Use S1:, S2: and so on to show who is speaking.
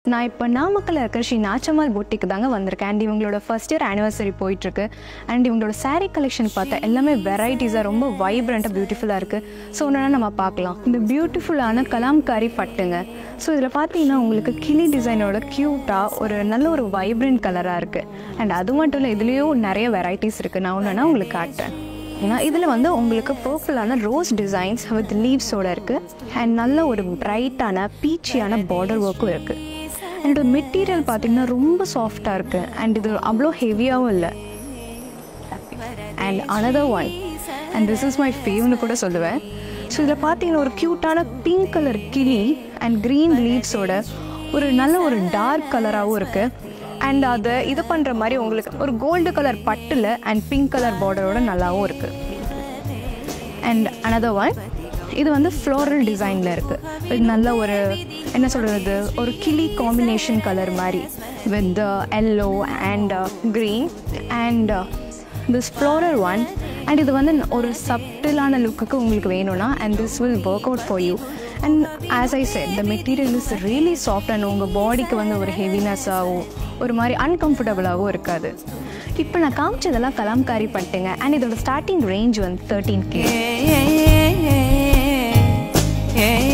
S1: நான் இப்போ நாமக்கல்ல இருக்கிற ஸ்ரீ நாச்சம்மாள் பொட்டிக்கு தாங்க வந்திருக்கேன் அண்ட் இவங்களோட ஃபர்ஸ்ட் இயர் ஆனிவர்சரி போயிட்டுருக்கு அண்ட் இவங்களோட saree கலெக்ஷன் பார்த்தா எல்லாமே வெரைட்டிஸாக ரொம்ப வைப்ரண்ட்டாக பியூட்டிஃபுல்லாக இருக்குது ஸோ ஒன்றா நம்ம பார்க்கலாம் இந்த பியூட்டிஃபுல்லான கலாம்காரி பட்டுங்க ஸோ இதில் பார்த்தீங்கன்னா உங்களுக்கு கிளி டிசைனோட க்யூட்டாக ஒரு நல்ல ஒரு வைப்ரண்ட் கலராக இருக்குது அண்ட் அது மட்டும் இல்லை இதுலேயும் நிறைய வெரைட்டிஸ் இருக்குது நான் ஒன்றுனா உங்களுக்கு காட்டுறேன் ஏன்னா இதில் வந்து உங்களுக்கு பர்பிளான ரோஸ் டிசைன்ஸ் வித் லீவ்ஸோட இருக்குது அண்ட் நல்ல ஒரு பிரைட்டான பீச்சியான பார்டர் ஒர்க்கும் இருக்குது என்னோட மெட்டீரியல் பார்த்தீங்கன்னா ரொம்ப சாஃப்டாக இருக்குது அண்ட் இது அவ்வளோ ஹெவியாகவும் இல்லை and another one and this is my ஃபேவ்னு கூட சொல்லுவேன் ஸோ இதில் பார்த்தீங்கன்னா ஒரு க்யூட்டான பிங்க் கலர் கிளி அண்ட் க்ரீன் லீவ்ஸோட ஒரு நல்ல ஒரு டார்க் கலராகவும் இருக்குது அண்ட் அதை இது பண்ணுற மாதிரி உங்களுக்கு ஒரு கோல்டு கலர் பட்டில் அண்ட் பிங்க் கலர் பார்டரோட நல்லாவும் இருக்குது அண்ட் another ஒன் இது வந்து ஃப்ளோரல் டிசைனில் இருக்குது இது நல்ல ஒரு என்ன சொல்கிறது ஒரு கிளி காம்பினேஷன் கலர் மாதிரி with yellow and green and this floral one and இது வந்து ஒரு சப்டிலான லுக்குக்கு உங்களுக்கு வேணும்னா and this will work out for you and as I said the material is really soft and உங்கள் பாடிக்கு வந்து ஒரு ஹெவினஸ்ஸாகவும் ஒரு மாதிரி அன்கம்ஃபர்டபுளாகவும் இருக்காது இப்போ நான் காமிச்சதெல்லாம் கலாம்காரி பண்ணிட்டேங்க அண்ட் இதோட ஸ்டார்டிங் ரேஞ்ச் வந்து thirteen K
S2: yeah, yeah, yeah, yeah.